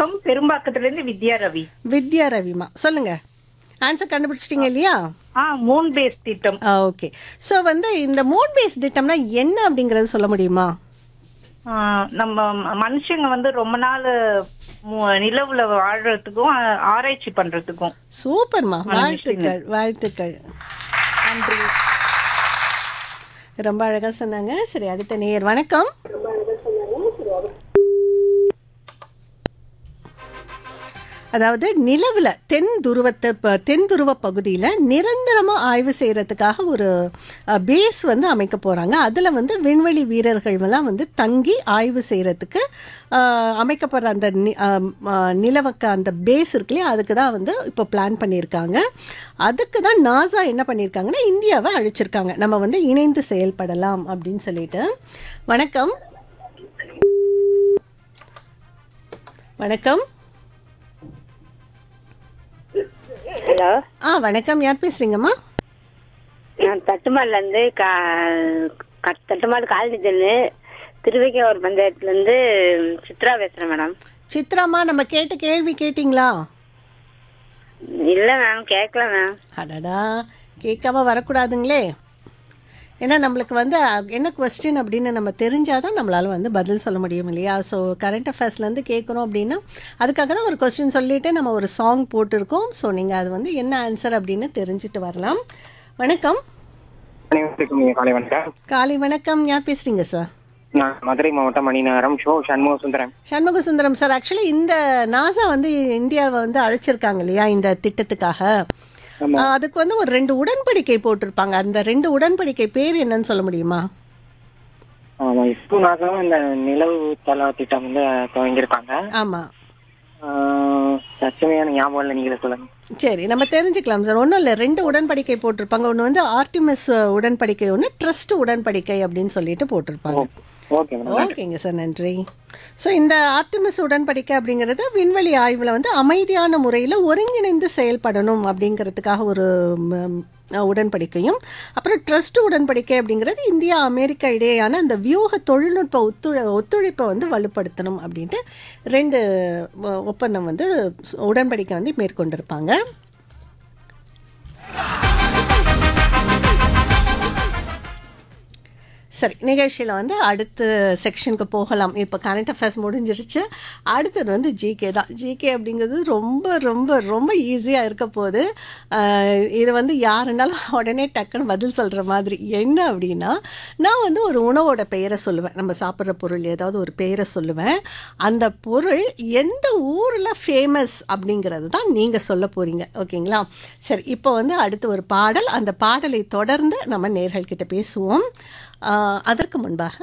வணக்கம் பெரும்பாக்கத்துல இருந்து வித்யா ரவி வித்யா ரவிமா சொல்லுங்க ஆன்சர் கண்டுபிடிச்சிட்டீங்க இல்லையா ஆ மூன் பேஸ் திட்டம் ஓகே ஸோ வந்து இந்த மூன் பேஸ் திட்டம்னா என்ன அப்படிங்கறது சொல்ல முடியுமா ஆ, நம்ம ம- மனுஷங்க வந்து ரொம்ப நாள் மு- நிலவுல வாழ்றதுக்கும் ஆ, ஆராய்ச்சி பண்றதுக்கும் சூப்பர்மா வாழ்த்துக்கள் வாழ்த்துக்கள் நன்றி ரொம்ப அழகா சொன்னாங்க சரி அடுத்த நேயர் வணக்கம் அதாவது நிலவுல தென் துருவத்தை ப- தென் துருவ பகுதியில் நிரந்தரமாக ஆய்வு செய்யறதுக்காக ஒரு பேஸ் வந்து அமைக்க போறாங்க அதில் வந்து விண்வெளி வீரர்கள் எல்லாம் வந்து தங்கி ஆய்வு செய்யறதுக்கு அமைக்கப்படுற அந்த நி- அஹ், அஹ், நிலவுக்கு அந்த பேஸ் இருக்கு இல்லையா அதுக்கு தான் வந்து இப்போ பிளான் பண்ணியிருக்காங்க அதுக்கு தான் நாசா என்ன பண்ணியிருக்காங்கன்னா இந்தியாவை அழைச்சிருக்காங்க நம்ம வந்து இணைந்து செயல்படலாம் அப்படின்னு சொல்லிட்டு வணக்கம் வணக்கம் ஹலோ ஆ வணக்கம் யார் பேசுறீங்கம்மா நான் தட்டுமாடுல இருந்து கா க- தட்டுமாடு காலனி தெரு திருவைக்காவூர் பஞ்சாயத்துல இருந்து சித்ரா பேசுறேன் மேடம் சித்ராம்மா நம்ம கேட்ட கேள்வி கேட்டிங்களா இல்ல மேம் கேட்கல மேம் அடடா கேட்காம வரக்கூடாதுங்களே ஏன்னா நம்மளுக்கு வந்து அஹ், என்ன கொஸ்டின் அப்படின்னு நம்ம தெரிஞ்சாதான் நம்மளால வந்து பதில் சொல்ல முடியும் இல்லையா ஸோ கரண்ட் அஃபேர்ஸ்லேருந்து கேட்குறோம் அப்படின்னா அதுக்காக தான் ஒரு கொஸ்டின் சொல்லிட்டு நம்ம ஒரு சாங் போட்டிருக்கோம் ஸோ நீங்கள் அது வந்து என்ன ஆன்சர் அப்படின்னு தெரிஞ்சுட்டு வரலாம் வணக்கம் அனைவருக்கும் இனிய காலை வணக்கம் காலை வணக்கம் யார் பேசுறீங்க சார் நான் மதுரை மாவட்டம் மணிநகரம் ஷோ சண்முக சுந்தரம் சண்முக சுந்தரம் சார் ஆக்சுவலி இந்த நாசா வந்து இந்தியாவை வந்து அழைச்சிருக்காங்க இல்லையா இந்த திட்டத்துக்காக ஆமா. ஆஹ் அதுக்கு வந்து ஒரு ரெண்டு உடன்படிக்கை போட்டிருப்பாங்க அந்த ரெண்டு உடன்படிக்கை பேர் என்னன்னு சொல்ல முடியுமா ஆமா இப்போ நாங்களும் இந்த நிலவு தள திட்டம் வந்து துவங்கியிருக்காங்க ஆமா ஆஹ், தற்சமயான ஞாபகம் இல்லை நீங்களே சொல்லுங்க சரி நம்ம தெரிஞ்சுக்கலாம் சார் ஒன்றும் இல்லை ரெண்டு உடன்படிக்கை போட்டிருப்பாங்க ஒன்று வந்து ஆர்டிமஸ் உடன்படிக்கை ஒன்று ட்ரஸ்ட் உடன்படிக்கை அப்படின்னு சொல்லிட்டு போட்டிருப்பாங்க ஓகே மேடம் ஓகேங்க சார் நன்றி ஸோ இந்த ஆர்டிமிஸ் உடன்படிக்கை அப்படிங்கிறது விண்வெளி ஆய்வில் வந்து அமைதியான முறையில் ஒருங்கிணைந்து செயல்படணும் அப்படிங்கிறதுக்காக ஒரு ம், உடன்படிக்கையும் அப்புறம் ட்ரஸ்ட் உடன்படிக்கை அப்படிங்கிறது இந்தியா அமெரிக்கா இடையேயான அந்த வியூக தொழில்நுட்ப ஒத்துழை ஒத்துழைப்பை வந்து வலுப்படுத்தணும் அப்படின்ட்டு ரெண்டு ஒ- ஒப்பந்தம் வந்து உடன்படிக்கை வந்து மேற்கொண்டிருப்பாங்க சரி நிகழ்ச்சியில் வந்து அடுத்த செக்ஷனுக்கு போகலாம் இப்போ கரண்ட் அஃபேர்ஸ் முடிஞ்சிருச்சு அடுத்தது வந்து ஜிகே தான் ஜிகே அப்படிங்கிறது ரொம்ப ரொம்ப ரொம்ப ஈஸியாக இருக்க போகுது ஆஹ் இது வந்து யாருன்னாலும் உடனே டக்குன்னு பதில் சொல்கிற மாதிரி என்ன அப்படின்னா நான் வந்து ஒரு உணவோட பெயரை சொல்லுவேன் நம்ம சாப்பிட்ற பொருள் ஏதாவது ஒரு பெயரை சொல்லுவேன் அந்த பொருள் எந்த ஊரில் ஃபேமஸ் அப்படிங்கிறது தான் நீங்கள் சொல்ல போகிறீங்க ஓகேங்களா சரி இப்போ வந்து அடுத்து ஒரு பாடல் அந்த பாடலை தொடர்ந்து நம்ம நேர்கள்கிட்ட பேசுவோம் ஆஹ் அதற்கு முன்பாக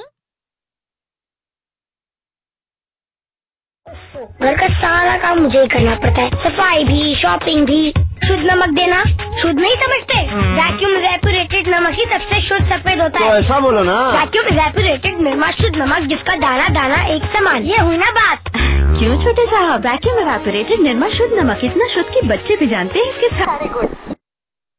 घर का सारा काम मुझे ही करना पड़ता है सफाई भी शॉपिंग भी शुद्ध नमक देना शुद्ध नहीं समझते वैक्यूम रेपुरेटेड नमक ही सबसे शुद्ध सफेद होता है ऐसा बोलो ना वैक्यूम रेपुरेटेड निर्मा शुद्ध नमक जिसका दाना दाना एक समान ये हुई ना बात क्यों छोटे साहब वैक्यूम एवापोरेटेड निर्मा शुद्ध नमक इतना शुद्ध कि बच्चे भी जानते हैं इसके सारे गुण